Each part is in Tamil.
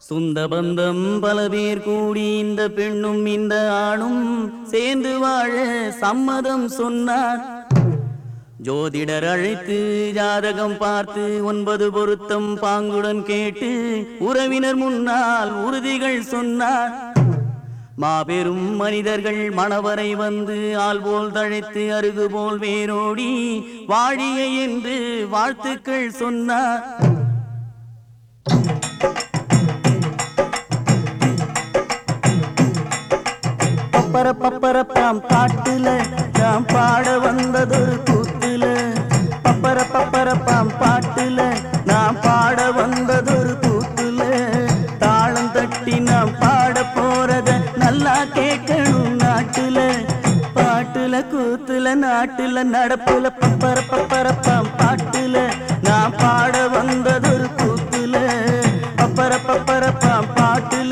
சொந்த பந்தம் பல பேர் கூடி இந்த பெண்ணும் இந்த ஆணும் சேர்ந்து வாழ சம்மதம் சொன்னார் ஜோதிடர் அழைத்து ஜாதகம் பார்த்து ஒன்பது பொருத்தம் பாங்குடன் கேட்டு உறவினர் முன்னால் உறுதிகள் சொன்னார் மாபெரும் மனிதர்கள் மணவரை வந்து ஆள் போல் தழைத்து அருகு போல் வேரோடி வாழிய என்று வாழ்த்துக்கள் சொன்னார் பப்பர பப்பர பாம் பாட்டுல நாம் பாட வந்ததொரு கூத்துல பப்பர பப்பர பாம் பாட்டுல நாம் பாட வந்ததொரு கூத்துல தாளம் தட்டி நாம் பாட போறத நல்லா கேட்கணும் நாட்டுல பாட்டுல கூத்துல நாட்டுல நடப்புல பப்பர பப்பர பாம் பாட்டுல நாம் பாட வந்ததொரு கூத்துல பப்பர பப்பர பாம் பாட்டுல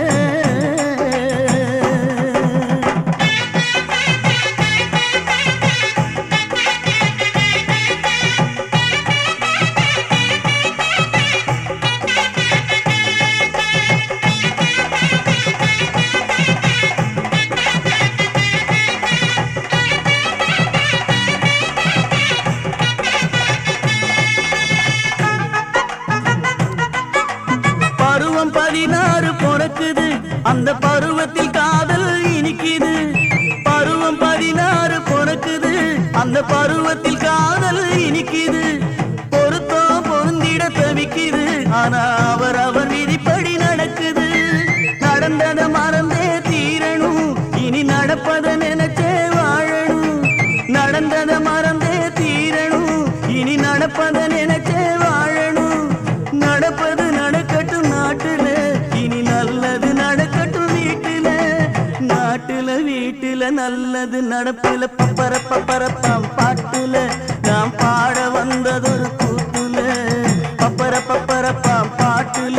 பருவம் பதினாறு பிறக்குது அந்த பருவத்தில் காதல் இனிக்குது பருவம் பதினாறு பிறக்குது அந்த பருவத்தில் காதல் இனிக்குது பொருத்தம் பொருந்திட தவிக்குது ஆனா அவர் அவர் விதிப்படி நடக்குது நடந்தத மறந்தே தீரணும் இனி நடப்பத நினைச்சே வாழணும் நடந்தத மறந்தே தீரணும் இனி நடப்பத நினைச்சே வாழணும் நடப்பது நடக்கட்டும் நாட்டுல இனி நல்லது நடக்கட்டும் வீட்டுல நாட்டுல வீட்டுல நல்லது நடப்புல பப்பர பப்பர பாம் பாட்டுல நாம் பாட வந்ததொரு கூட்டுல பப்பர பப்பர பாம் பாட்டுல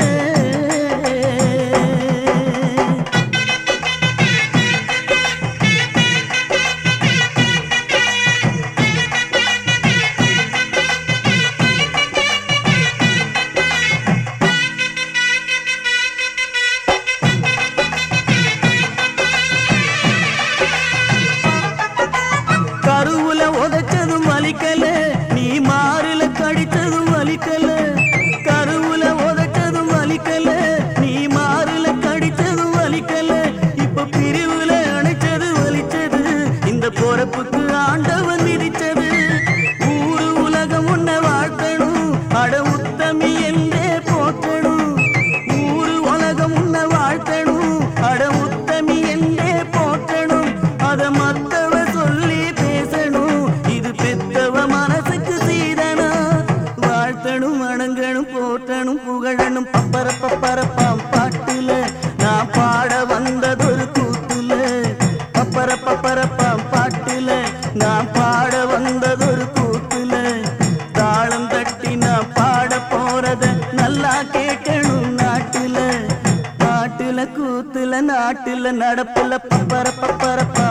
கருவுல உதைச்சதும் வலிக்கல நீ மாறுல கடிச்சதும் வலிக்கல கருவுல உதைச்சதும் வலிக்கல நீ மாறுல கடிச்சதும் வலிக்கல இப்ப பிரிவுல அணைச்சது வலிச்சது இந்த பொறப்புக்கு ஆண்டவன் விதிச்சது ஊரு உலகம் உன்னை வாழ்த்தணும் அட உத்தமி என்றே போற்றணும் ஊரு உலகம் உன்னை வாழ்த்தணும் அட உத்தமி என்றே போற்றணும் அத மத்தவ சொல்லி பேசணும் இது பெத்தவ மனசுக்கு சீதனா வாழ்த்தணும் வணங்கணும் போற்றணும் புகழணும் பப்பர பப்பர பாம் பாட்டுல நான் பாட வந்ததொரு கூத்துல பப்பர பப்பர பாம் பாட்டுல நான் பாட வந்ததொரு கூத்துல தாளம் தட்டி நான் பாட போறத நல்லா கேட்கணும் நாட்டுல நாட்டுல கூத்துல நாட்டுல நடப்புல பப்பர பப்பர பா